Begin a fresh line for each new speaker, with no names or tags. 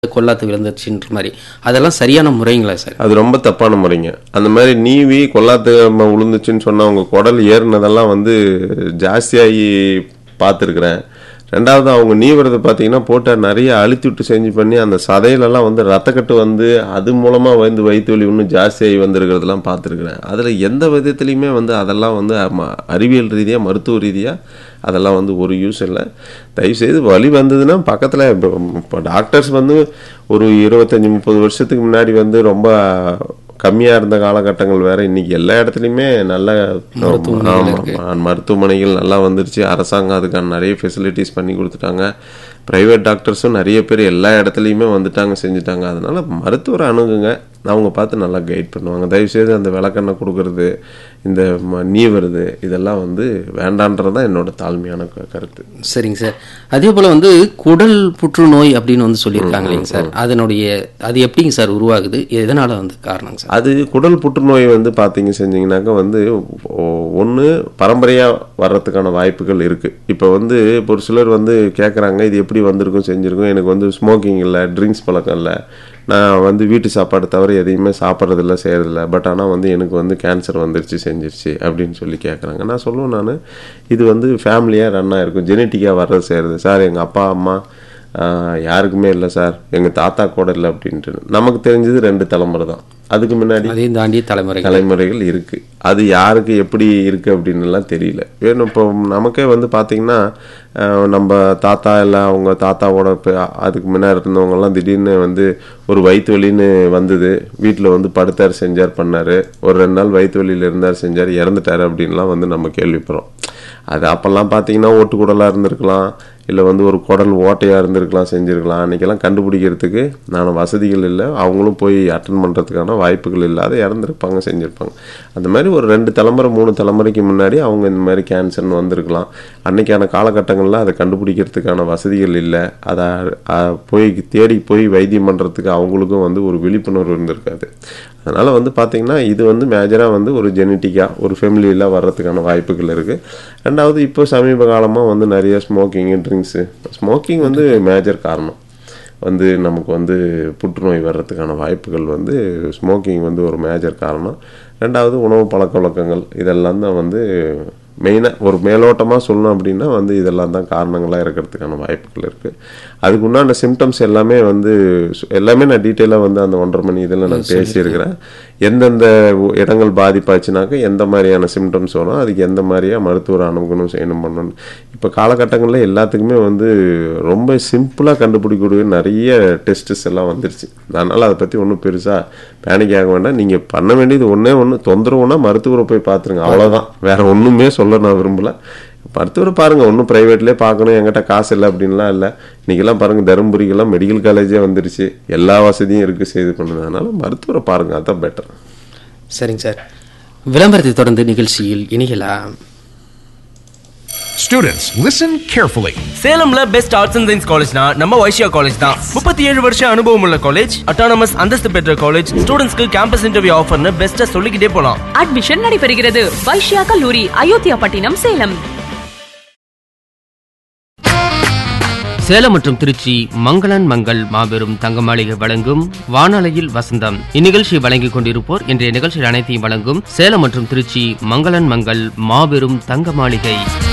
கொல்லாத்து விழுந்துருச்சுன்ற மாதிரி அதெல்லாம் சரியான முறைங்களா சார்
அது ரொம்ப தப்பான முறைங்க அந்த மாதிரி நீவி கொல்லாத்து ம- விழுந்துச்சுன்னு சொன்னா அவங்க குடல் ஏறுனதெல்லாம் வந்து ஜாஸ்தியாகி பார்த்துருக்குறேன் ரெண்டாவது அவங்க நீவுறது பார்த்தீங்கன்னா போட்டு நிறைய அழுத்தி விட்டு செஞ்சு பண்ணி அந்த சதையிலெல்லாம் வந்து ரத்தக்கட்டு வந்து அது மூலமாக வந்து வயிற்று வலி இன்னும் ஜாஸ்தியாகி வந்திருக்கிறதெல்லாம் பார்த்துருக்குறேன் அதில் எந்த விதத்துலையுமே வந்து அதெல்லாம் வந்து ம- அறிவியல் ரீதியாக மருத்துவ ரீதியாக அதெல்லாம் வந்து ஒரு யூஸ் இல்லை தயவுசெய்து வலி வந்ததுன்னா பக்கத்தில் இப்போ டாக்டர்ஸ் வந்து ஒரு இருபத்தஞ்சி முப்பது வருஷத்துக்கு முன்னாடி வந்து ரொம்ப கம்மியாக இருந்த காலகட்டங்கள் வேற இன்னைக்கு எல்லா இடத்துலையுமே நல்ல
மருத்துவமனைகள்
ஆமா, மருத்துவமனைகள் நல்லா வந்துருச்சு அரசாங்கம் அதுக்கான நிறைய ஃபெசிலிட்டிஸ் பண்ணி கொடுத்துட்டாங்க ப்ரைவேட் டாக்டர்ஸும் நிறைய பேர் எல்லா இடத்துலையுமே வந்துட்டாங்க செஞ்சுட்டாங்க அதனால மருத்துவரை அணுகுங்க அவங்க பார்த்து நல்லா கைட் பண்ணுவாங்க தயவுசெய்து அந்த விளக்கெண்ணெய் கொடுக்கறது இந்த ம- நீ வருது இதெல்லாம் வந்து வேண்டான்றது தான் என்னோட தாழ்மையான க- கருத்து
சரிங்க சார் அதே போல் வந்து குடல் புற்றுநோய் அப்படின்னு வந்து சொல்லியிருக்காங்க இல்லைங்க சார் அதனுடைய அது எப்படிங்க சார் உருவாகுது எதனால வந்து காரணங்க சார்
அது குடல் புற்றுநோய் வந்து பார்த்தீங்க செஞ்சீங்கன்னாக்கா வந்து ஒன்று பரம்பரையாக வர்றதுக்கான வாய்ப்புகள் இருக்குது இப்போ வந்து இப்போ ஒரு சிலர் வந்து கேட்குறாங்க இது எப்படி வந்திருக்கும் செஞ்சுருக்கும் எனக்கு வந்து ஸ்மோக்கிங் இல்லை ட்ரிங்க்ஸ் பழக்கம் இல்லை நான் வந்து வீட்டு சாப்பாடு தவிர எதையுமே சாப்பிட்றதில்ல செய்கிறதில்ல பட் ஆனால் வந்து எனக்கு வந்து கேன்சர் வந்துருச்சு செஞ்சிருச்சு அப்படின்னு சொல்லி கேட்குறாங்க நான் சொல்லுவேன் நான் இது வந்து ஃபேமிலியாக ரன் ஆகிருக்கும் ஜெனட்டிக்காக வர்றது செய்கிறது சார் எங்கள் அப்பா அம்மா ஆஹ், யாருக்குமே இல்லை சார் எங்கள் தாத்தா கூட இல்லை அப்படின்ட்டு நமக்கு தெரிஞ்சது ரெண்டு தலைமுறை தான் அதுக்கு முன்னாடி
அதையும் தாண்டி தலைமுறைகள்
தலைமுறைகள் இருக்கு அது யாருக்கு எப்படி இருக்கு அப்படின்னு எல்லாம் தெரியல வேணும் இப்போ நமக்கே வந்து பாத்தீங்கன்னா அஹ், நம்ம தாத்தா எல்லாம் அவங்க தாத்தாவோட இப்போ அதுக்கு முன்னாடி இருந்தவங்க எல்லாம் திடீர்னு வந்து ஒரு வயிற்று வலின்னு வந்தது வீட்டில் வந்து படுத்தார் செஞ்சார் பண்ணாரு ஒரு ரெண்டு நாள் வயிற்று வலியில இருந்தார் செஞ்சார் இறந்துட்டாரு அப்படின்லாம் வந்து நம்ம கேள்விப்படுறோம் அது அப்போல்லாம் பார்த்தீங்கன்னா ஓட்டுக்குடலாக இருந்திருக்கலாம் இல்லை வந்து ஒரு குடல் ஓட்டையாக இருந்திருக்கலாம் செஞ்சுருக்கலாம் அன்றைக்கெல்லாம் கண்டுபிடிக்கிறதுக்கு நான் வசதிகள் இல்லை அவங்களும் போய் அட்டன் பண்ணுறதுக்கான வாய்ப்புகள் இல்லாத இறந்துருப்பாங்க செஞ்சுருப்பாங்க அந்த மாதிரி ஒரு ரெண்டு தலைமுறை மூணு தலைமுறைக்கு முன்னாடி அவங்க இந்த மாதிரி கேன்சர்னு வந்திருக்கலாம் அன்னைக்கான காலகட்டங்களில் அதை கண்டுபிடிக்கிறதுக்கான வசதிகள் இல்லை அதை அஹ், போய் தேடி போய் வைத்தியம் பண்ணுறதுக்கு அவங்களுக்கும் வந்து ஒரு விழிப்புணர்வு இருந்திருக்காது அதனால் வந்து பார்த்திங்கன்னா இது வந்து மேஜராக வந்து ஒரு ஜெனட்டிக்காக ஒரு ஃபேமிலியில் வர்றதுக்கான வாய்ப்புகள் இருக்குது ரெண்டாவது இப்போ சமீப காலமாக வந்து நிறைய ஸ்மோக்கிங்கு ட்ரிங்க்ஸு ஸ்மோக்கிங் வந்து மேஜர் காரணம் வந்து நமக்கு வந்து புற்றுநோய் வர்றதுக்கான வாய்ப்புகள் வந்து ஸ்மோக்கிங் வந்து ஒரு மேஜர் காரணம் ரெண்டாவது உணவு பழக்க வழக்கங்கள் இதெல்லாம் தான் வந்து மெயினாக ஒரு மேலோட்டமாக சொல்லணும் அப்படின்னா வந்து இதெல்லாம் தான் காரணங்களாக இருக்கிறதுக்கான வாய்ப்புகள் இருக்குது அதுக்கு உண்டான சிம்டம்ஸ் எல்லாமே வந்து சு- எல்லாமே நான் டீட்டெயிலாக வந்து அந்த ஒன்றரை மணி இதில் நான் பேசியிருக்கிறேன் எந்தெந்த உ- இடங்கள் பாதிப்பாச்சுனாக்கா எந்த மாதிரியான சிம்டம்ஸ் வரும் அதுக்கு எந்த மாதிரியா மருத்துவர் அணுகணும் செய்யணும் பண்ணணும் இப்போ காலகட்டங்களில் எல்லாத்துக்குமே வந்து ரொம்ப சிம்பிளாக கண்டுபிடிக்கக்கூடிய நிறைய டெஸ்ட்ஸ் எல்லாம் வந்துருச்சு அதனால் அதை பற்றி ஒன்றும் பெருசாக பேனிக் ஆக வேண்டாம் நீங்கள் பண்ண வேண்டியது ஒன்றே ஒன்று தொந்தரவுனா மருத்துவரை போய் பார்த்துருங்க அவ்வளோதான் வேற ஒன்றுமே சொல்ல நான் விரும்பல மருத்துவரை பாருங்க ஒன்றும் ப்ரைவேட்லேயே பார்க்கணும் என்கிட்ட காசு இல்லை அப்படின்லாம் இல்லை இன்னைக்கெல்லாம் பாருங்க தருமபுரிக்கெல்லாம் மெடிக்கல் காலேஜே வந்துருச்சு எல்லா வசதியும் இருக்கு செய்து பண்ணுது அதனால மருத்துவரை பாருங்க அதான் பெட்டர்
சரிங்க சார் விளம்பரத்தை தொடர்ந்து நிகழ்ச்சியில் இணையலாம்
Students, listen carefully.
சேலம்ல பெஸ்ட் ஆர்ட்ஸ் அண்ட் சயின்ஸ் காலேஜ்னா நம்ம வைஷ்யா காலேஜ் தான் முப்பத்தி ஏழு வருஷம் அனுபவம் உள்ள காலேஜ் அட்டானமஸ் அந்தஸ்து பெற்ற காலேஜ் ஸ்டூடெண்ட்ஸ்க்கு கேம்பஸ் இன்டர்வியூ ஆஃபர்னு பெஸ்ட்டா சொல்லிக்கிட்டே போலாம்
அட்மிஷன் நடைபெறுகிறது வைஷ்யா கல்லூரி அயோத்தியா பட்டினம் சேலம்
சேலம் மற்றும் திருச்சி மங்களன் மங்கள் மாபெரும் தங்க மாளிகை வழங்கும் வானலையில் வசந்தம் இந்நிகழ்ச்சியை வழங்கிக் கொண்டிருப்போர் இன்றைய நிகழ்ச்சியில் அனைத்தையும் வழங்கும் சேலம் மற்றும் திருச்சி மங்களன் மங்கள் மாபெரும் தங்க மாளிகை